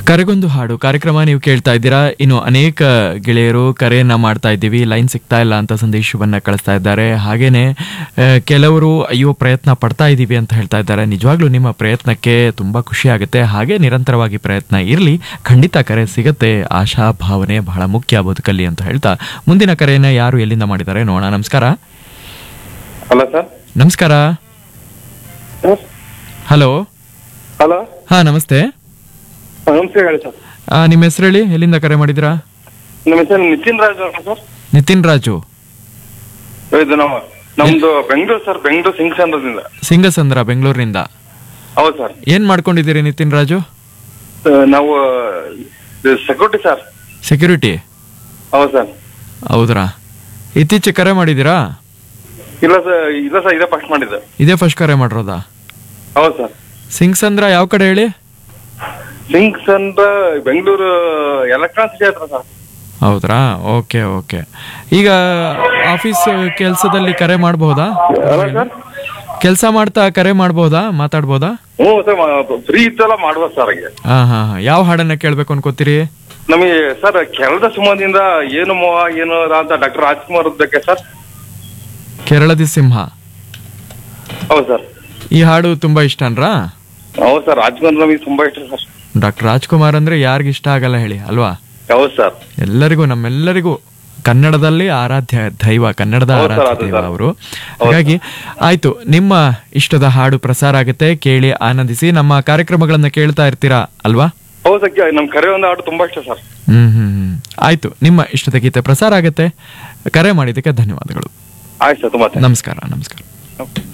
ಕರೆಗೊಂದು ಹಾಡು ಕಾರ್ಯಕ್ರಮ ನೀವು ಕೇಳ್ತಾ ಇದ್ದೀರಾ ಇನ್ನು ಅನೇಕ ಗೆಳೆಯರು ಕರೆಯನ್ನ ಮಾಡ್ತಾ ಇದ್ದೀವಿ ಲೈನ್ ಸಿಗ್ತಾ ಇಲ್ಲ ಅಂತ ಸಂದೇಶವನ್ನ ಕಳಿಸ್ತಾ ಇದ್ದಾರೆ ಹಾಗೇನೆ ಆ, ಕೆಲವರು ಅಯ್ಯೋ ಪ್ರಯತ್ನ ಪಡ್ತಾ ಇದ್ದೀವಿ ಅಂತ ಹೇಳ್ತಾ ಇದ್ದಾರೆ ನಿಜವಾಗ್ಲೂ ನಿಮ್ಮ ಪ್ರಯತ್ನಕ್ಕೆ ತುಂಬಾ ಖುಷಿ ಆಗುತ್ತೆ ಹಾಗೆ ನಿರಂತರವಾಗಿ ಪ್ರಯತ್ನ ಇರಲಿ ಖಂಡಿತ ಕರೆ ಸಿಗತ್ತೆ ಆಶಾ ಭಾವನೆ ಬಹಳ ಮುಖ್ಯ ಬದುಕಲ್ಲಿ ಅಂತ ಹೇಳ್ತಾ ಮುಂದಿನ ಕರೆಯನ್ನ ಯಾರು ಎಲ್ಲಿಂದ ಮಾಡಿದ್ದಾರೆ ನೋಡೋಣ ನಮಸ್ಕಾರ ಹಲೋ ಸರ್ ನಮಸ್ಕಾರ ಹಲೋ ಹಲೋ ಹಾ ನಮಸ್ತೆ ನಮಸ್ತೆ ಹೇಳಿ ಸರ್ ಆ, ನಿಮ್ಮ ಹೆಸರು ಹೇಳಿ ಎಲ್ಲಿಂದ ಕರೆ ಮಾಡಿದ್ದೀರಾ ನಮ್ಮ ಹೆಸರು ನಿತಿನ್ ರಾಜ್ ಅಂತ ಸರ್ ನಿತಿನ್ ರಾಜು ಇದು ನಮ್ಮ ನಮ್ದು ಬೆಂಗಳೂರು ಸರ್ ಬೆಂಗಳೂರು ಸಿಂಗ್ ಸಂದ್ರದಿಂದ ಸಿಂಗಸಂದ್ರ ಬೆಂಗಳೂರಿನಿಂದ ಹೌದು ಸರ್ ಏನ್ ಮಾಡ್ಕೊಂಡಿದ್ದೀರಿ ನಿತಿನ್ ರಾಜು ಆ, ನಾವು ಸೆಕ್ಯೂರಿಟಿ ಸರ್ ಸೆಕ್ಯೂರಿಟಿ ಹೌದು ಸರ್ ಹೌದ್ರಾ ಇತ್ತೀಚೆಗೆ ಕರೆ ಮಾಡಿದ್ದೀರಾ ಇಲ್ಲ ಸರ್ ಇಲ್ಲ ಸರ್ ಇದೇ ಫಸ್ಟ್ ಮಾಡಿದ್ದು ಇದೇ ಫಸ್ಟ್ ಕರೆ ಮಾಡಿರೋದಾ ಹೌದು ಸರ್ ಸಿಂಗಸಂದ್ರ ಯಾವ ಕಡೆ ಹೇಳಿ Singasandra Bengaluru electron city ಹತ್ರ ಸರ್ ಹೌದ್ರಾ ಓಕೆ ಓಕೆ ಈಗ ಆಫೀಸ್ ಕೆಲಸದಲ್ಲಿ ಕರೆ ಮಾಡಬಹುದಾ ಹಲೋ ಸರ್ ಕೆಲಸ ಮಾಡ್ತಾ ಕರೆ ಮಾಡಬಹುದಾ ಮಾತಾಡ್ಬೋದಾ ಹ್ಞೂ ಸರ್ ಫ್ರೀ ಇದ್ದಲ್ಲ ಮಾಡುವ ಸರ್ ಹಾಗೆ ಹಾ ಹಾ ಹಾ. ಯಾವ ಹಾಡನ್ನ ಕೇಳ್ಬೇಕು ಅನ್ಕೋತೀರಿ ನಮಗೆ ಸರ್ ಕೆಳದ ಸುಮದಿಂದ ಏನು ಮೋಹ ಏನು ಅಂತ ಡಾಕ್ಟರ್ ರಾಜ್ಕುಮಾರ್ ಬೇಕೆ ಸರ್ ಕೇರಳದಿ ಸಿಂಹ ಹೌದು ಸರ್ ಈ ಹಾಡು ತುಂಬಾ ಇಷ್ಟನ್ರಾ ಹೌದು ಸರ್ ರಾಜ್ಕುಮಾರ್ ನಮಗೆ ತುಂಬಾ ಇಷ್ಟ ಸರ್ ಡಾಕ್ಟರ್ ರಾಜ್ಕುಮಾರ್ ಅಂದ್ರೆ ಯಾರಿಗ ಇಷ್ಟ ಆಗಲ್ಲ ಹೇಳಿ ಅಲ್ವಾ ಹೌದು ಸರ್ ಎಲ್ಲರಿಗೂ ನಮ್ಮೆಲ್ಲರಿಗೂ ಕನ್ನಡದಲ್ಲಿ ಆರಾಧ್ಯ ದೈವ ಕನ್ನಡದ ಹೌದು ಸರ್, ಆರಾಧ್ಯ ಅದು ದೈವ ಸರ್. ಅವರು ಹಾಗಾಗಿ ಆಯ್ತು ನಿಮ್ಮ ಇಷ್ಟದ ಹಾಡು ಪ್ರಸಾರ ಆಗುತ್ತೆ ಕೇಳಿ ಆನಂದಿಸಿ ನಮ್ಮ ಕಾರ್ಯಕ್ರಮಗಳನ್ನ ಕೇಳ್ತಾ ಇರ್ತೀರಾ ಅಲ್ವಾ ಹೌದು ಸರ್ ನಮ್ ಕರೆ ಒಂದು ಹಾಡು ತುಂಬಾ ಇಷ್ಟ ಸರ್ ಹ್ಮ್ ಹ್ಮ್ ಹ್ಮ್ ಆಯ್ತು ನಿಮ್ಮ ಇಷ್ಟದ ಗೀತೆ ಪ್ರಸಾರ ಆಗುತ್ತೆ ಕರೆ ಮಾಡಿದ್ದಕ್ಕೆ ಧನ್ಯವಾದಗಳು ಆಯ್ತು ಸರ್ ತುಂಬಾ ನಮಸ್ಕಾರ ನಮಸ್ಕಾರ thanks.